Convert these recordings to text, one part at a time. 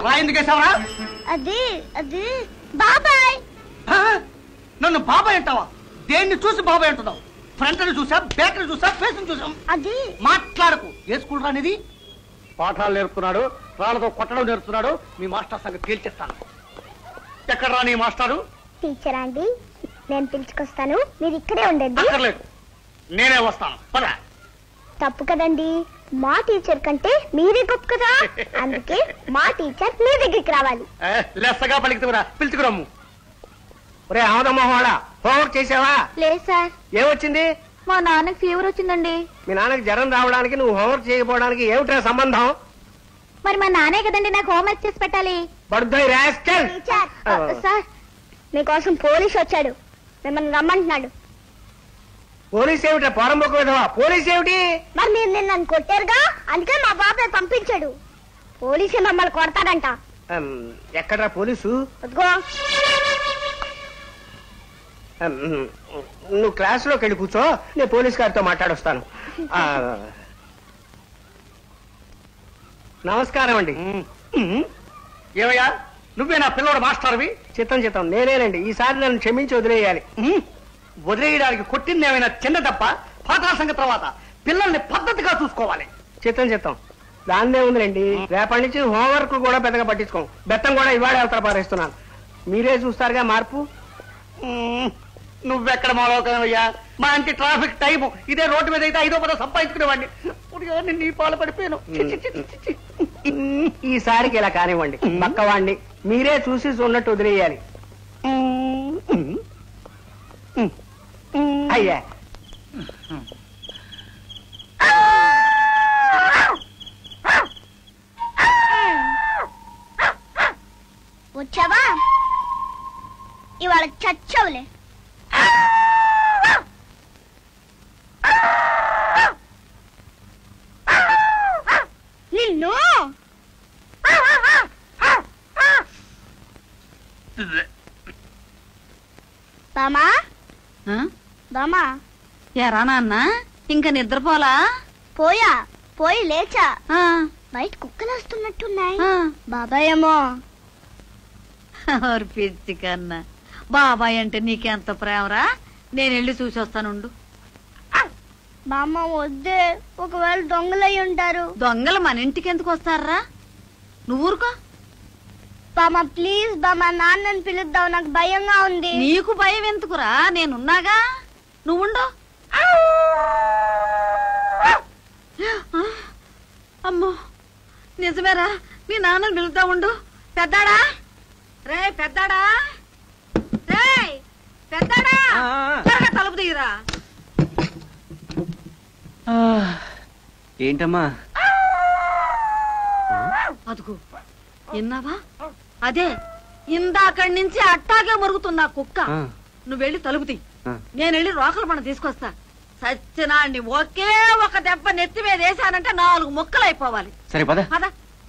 రా ఎందుకు వేసావరా అది అది బాబాయ్ ఆ? నన్ను బాబాయ్ అంటావా దేన్ని చూసి బాబాయ్ అంటున్నావు ఫ్రంట్ ని చూసా బ్యాక్ ని చూసా ఫేస్ ని చూసా అది మాట్లాడకు ఏ స్కూల్ రానిది పాఠాలు నేర్పుతున్నాడు రాళ్ళతో కొట్టడం నేర్పుతున్నాడు మీ మాస్టర్ సంగతి తేల్చేస్తాను ఎక్కడ రా నీ మాస్టారు టీచర్ అండి నేను పిలుచుకొస్తాను మీరు ఇక్కడే ఉండండి అక్కర్లేదు నేనే వస్తాను పద తప్పు కదండి మా టీచర్ కంటే మీరే గొప్ప కదా అందుకే మా టీచర్ మీ దగ్గరికి రావాలి ఏ, లెస్సగా పలికితురా పిలుచుకురమ్ము ఒరే ఆమదమ్మవాడ హోంవర్క్ చేసావా లేదు సార్ ఏమొచ్చింది మా నాన్నకి ఫీవర్ వచ్చిందండి మీ నాన్నకి జ్వరం రావడానికి నువ్వు హోంవర్క్ చేయకపోవడానికి ఏమిటా సంబంధం మరి మా నాన్నే కదండి నాకు హోంవర్క్ చేసి పెట్టాలి బడుద్దాయి రాస్కల్ టీచర్ సార్ మీకోసం పోలీస్ వచ్చాడు మిమ్మల్ని రమ్మంటున్నాడు పోలీస్ ఏమిటా పోరంబొక్క విధవా పోలీస్ ఏమిటి మరి మీరు నిన్న నన్ను కొట్టారుగా అందుకే మా బాబాయ్ పంపించాడు పోలీసే మమ్మల్ని కొడతాడంట అమ్, ఎక్కడ్రా పోలీసు అదిగో అమ్, నువ్వు క్లాసులోకి వెళ్ళి కూర్చో నేను పోలీస్ గారితో మాట్లాడొస్తాను ఆ, నమస్కారం అండి ఏమయ్యా నువ్వే నా పిల్లడు మాస్టర్వి చిత్తం చిత్తం నేనేనండి ఈసారి నన్ను క్షమించి వదిలేయాలి వదిలేయడానికి కొట్టింది ఏమైనా చిన్న దెబ్బ పాఠాల సంగతి తర్వాత పిల్లల్ని పద్ధతిగా చూసుకోవాలి చిత్తం చిత్తం దాన్నే ఉందిలేండి రేపటి నుంచి హోంవర్క్ కూడా పెద్దగా పట్టించుకోం బెత్తం కూడా ఇవాళ అవతల పారేస్తున్నాను మీరే చూస్తారుగా మార్పు నువ్వెక్కడ మాలోకమయ్యా మా ఇంటి ట్రాఫిక్ టైం ఇదే రోడ్డు మీద అయితే ఐదో పదో సంపాదించుకునేవాడిని ఇప్పుడు నేను నీ పాలు పడిపోయాను చి, చి, చి, చి, చి. ఈసారికి ఇలా కానివ్వండి పక్కవాడిని మీరే చూసి చూన్నట్టు వదిలేయాలి అయ్యా వచ్చావా ఇవాళ చచ్చవులే నిన్ను బామా ఆ? బామా ఎరా నాన్న ఇంకా నిద్రపోలా పోయా పోయి లేచా ఆ, బయట కుక్కలు వస్తున్నట్టున్నాయి ఆ. బాబాయ్ ఏమో ఓరి పిచ్చి కన్నా బాబాయ్ అంటే నీకెంత ప్రేమరా నేను వెళ్ళి చూసి వస్తానుండు బామ్మ వద్దే ఒకవేళ దొంగలై ఉంటారు దొంగలు మన ఇంటికి ఎందుకు వస్తారా నువ్వు ఊరుకో బామ్మ ప్లీజ్ బామ్మ నాన్నని పిలుద్దాం నాకు భయంగా ఉంది నీకు భయం ఎందుకురా నేనున్నాగా నువ్వుండు ఆ, అమ్మో నిజమేరా మీ నాన్నని పిలుతా ఉండు పెద్దాడా రే పెద్దాడా రే పెద్దాడా త్వరగా తలుపు తీయరా ఏంటమ్మా అదుగు విన్నావా అదే ఇందాకడి నుంచి అట్టాగే మరుగుతున్నా కుక్క ఆ, నువ్వు వెళ్ళి తలుపు తీ ఆ. నేను వెళ్ళి రోకల పండు తీసుకొస్తా సత్యనాన్ని ఒకే ఒక దెబ్బ నెత్తి మీద వేసానంటే నాలుగు ముక్కలు అయిపోవాలి సరే పద పద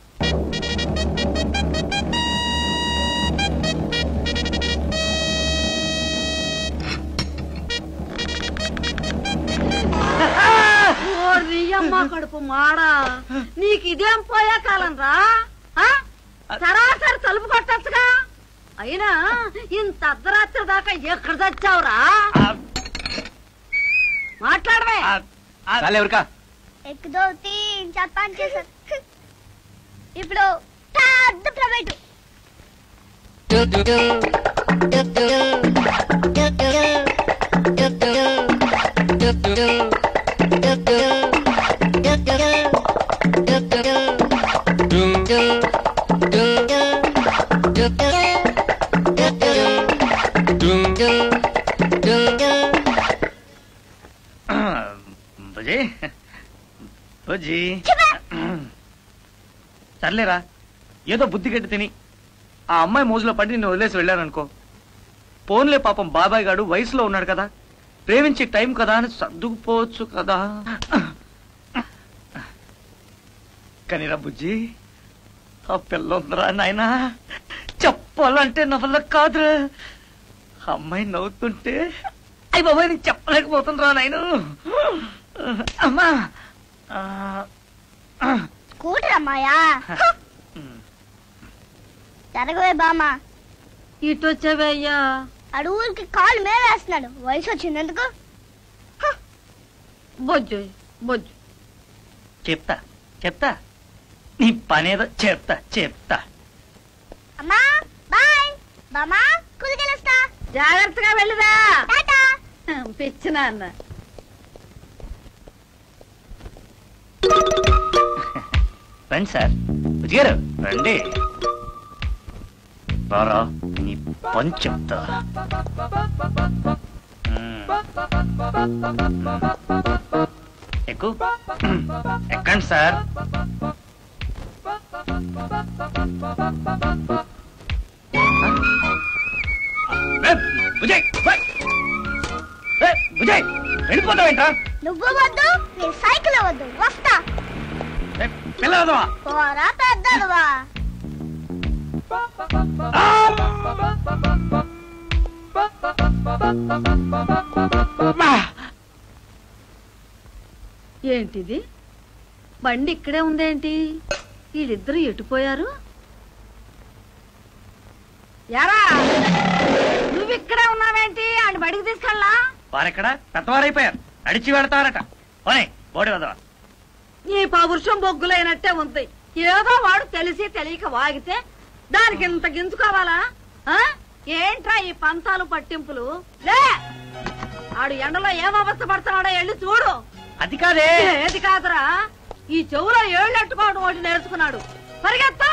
ఓరి అమ్మ కడుపు మాడా నీకు ఇదేం పోయే కాలం రా ఆ? సరాసరి తలుపు కొట్టచ్చుగా అయినా ఇంత అర్ధరాత్రి దాకా ఎక్కడ చచ్చావురా మాట్లాడవే చాలే ఎవరికా ఎక్కుదో తీన్ చెప్పని చేశారు ఇప్పుడు పెద్ద ప్రైవేటు బుజీ బుజ్జి సర్లేరా ఏదో బుద్ధి గట్టి తిని ఆ అమ్మాయి మోజులో పడి నిన్ను వదిలేసి వెళ్ళాననుకో పోన్లే పాపం బాబాయ్ గాడు వయసులో ఉన్నాడు కదా ప్రేమించే టైం కదా అని సర్దుకుపోవచ్చు కదా కనిరా బుజ్జి ఆ పిల్ల ఉందిరా నాయనా చెప్పాలంటే నా వల్ల కాదురా ఆ అమ్మాయి నవ్వుతుంటే అయ్యి బాబాయ్ నేను చెప్పలేకపోతుందిరా నాయన అమ్మా ఆ, స్కూటర్ అమ్మాయా జరగవే బామ్మ ఇటు వచ్చావే అయ్యా అడుగులకి కాలు మీద వేస్తున్నాడు వయసు వచ్చినందుకు బొజ్జు బొజ్జు చెప్తా చెప్తా నీ పనేదో చెప్తా చెప్తా అమ్మా బాయ్ బామ్మ కులికెళ్ళొస్తా జాగ్రత్తగా వెళ్ళుదా టాటా పిచ్చిన అన్న రండి సార్ బుజ్జిగారు రండి రారా నీ పని చెప్తా మ్మ్. ఎక్కు ఎక్కండి సార్ ఏ, బుజ్జయ్, ఏ, ఏ, బుజ్జయ్, వెళ్ళిపోతావేంట్రా నువ్వు వద్దు నీ సైకిల్ వద్దు వస్తా ఏ, పిల్లవదవా పోరా పెద్దలువా ఏంటిది బండి ఇక్కడే ఉందేంటి వీళ్ళిద్దరు ఎటుపోయారు యారా నువ్వు ఇక్కడే ఉన్నావేంటి ఆయన బడికి తీసుకెళ్ళా వారెక్కడ పెద్దవారైపోయారు అడిచి వెళ్తారట పోనీ బోడి వదవా నీ పౌరుషం బొగ్గులైనట్టే ఉంది ఏదో వాడు తెలిసి తెలియక వాగితే దానికి ఇంత గింజుకోవాలా ఆ? ఏంట్రా ఈ పంతాలు పట్టింపులు లే ఆడు ఎండలో ఏం అవస్థ పడుతున్నాడో వెళ్ళి చూడు అది కాదే ఏది కాదురా ఈ చెవులో ఏళ్ళు ఎట్టుకోవడం ఒకటి నేర్చుకున్నాడు పరిగెత్తా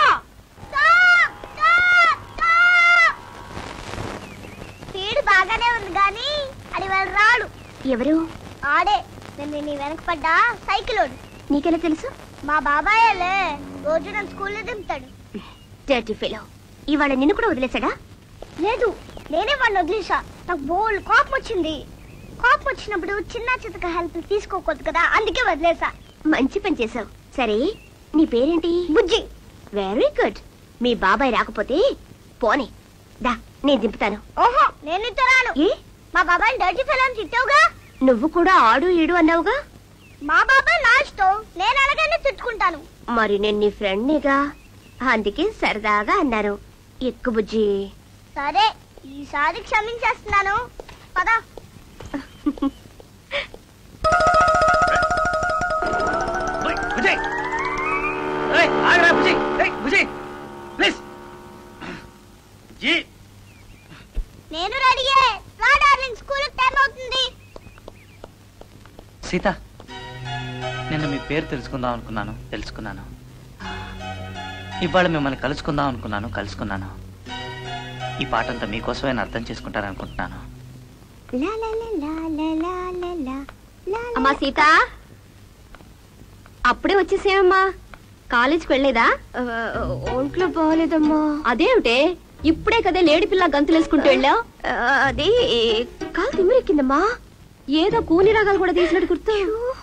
స్పీడ్ బాగానే ఉంది గాని అది వాళ్ళు రాడు ఎవరు ఆడే నేను నీ వెనక పడ్డా సైకిల్ ఓడు నీకెలా తెలుసు మా బాబాయేలే రోజు నన్ను స్కూల్లో దింపుతాడు డర్టీ ఫెలో ఇవాళ నిన్ను కూడా వదిలేసాడా లేదు నేనే వాడిని వదిలేసా నాకు బోల్ కోపం వచ్చింది కోపం వచ్చినప్పుడు చిన్న చితక హెల్ప్ తీసుకోకూడదు కదా అందుకే వదిలేసా మంచి పని చేసావు సరే నీ పేరేంటి బుజ్జి వెరీ గుడ్ మీ బాబాయ్ రాకపోతే పోనీ దా నేను దింపుతాను ఓహో నేను నీతో రాను ఏ మా బాబాయ్ డర్టీ ఫెలో అని తిట్టావుగా నువ్వు కూడా ఆడు ఈడు అన్నావుగా మా బాబాయ్ నా ఇష్టం నేను అలాగనే తిట్టుకుంటాను మరి నేను నీ ఫ్రెండ్నిగా అందుకే సరదాగా అన్నాను ఎక్కు బుజ్జి సరే ఈసారి క్షమించేస్తున్నాను పదా ఓయ్, బుజ్జయ్ ఏయ్, ఆగరా బుజ్జి ఏయ్, బుజ్జి ప్లీజ్ జీ నేను రెడీయే రా డార్లింగ్ స్కూల్ టైం అవుతుంది సీత నిన్న మీ పేరు తెలుసుకుందాం అనుకున్నాను తెలుసుకున్నాను ఇవాళ మిమ్మల్ని కలుసుకుందాం అనుకున్నాను కలుసుకున్నాను ఈ పాట అంతా మీకోసమే నేను అర్థం చేసుకుంటారనుకుంటున్నాను లా లా లా లా లా లా లా లా. అమ్మా సీత అప్పుడే వచ్చేసేమమ్మా కాలేజీకి వెళ్ళేదా ఒంట్లో బాగోలేదమ్మా అదేమిటే ఇప్పుడే కదా లేడి పిల్ల గంతులేసుకుంటూ వెళ్ళావు అది కాలు తిమ్మిరెక్కిందమ్మా ఏదో కూని రాగాలు కూడా తీసినట్టు గుర్తు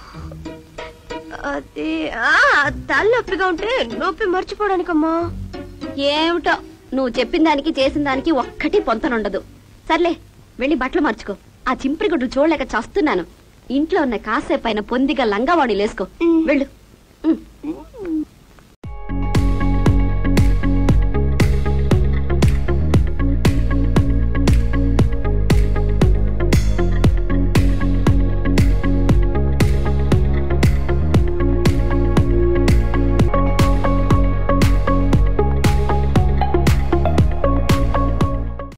అది తలనొప్పిగా ఉంటే నొప్పి మర్చిపోవడానికమ్మా ఏమిటో నువ్వు చెప్పిన దానికి చేసిన దానికి ఒక్కటి పొంతనుండదు సర్లే వెళ్ళి బట్టలు మార్చుకో ఆ చింపిరి గుడ్లు చూడలేక చస్తున్నాను ఇంట్లో ఉన్న కాసేపు పైన పొందిగా లంగావాణి లేసుకో వెళ్ళు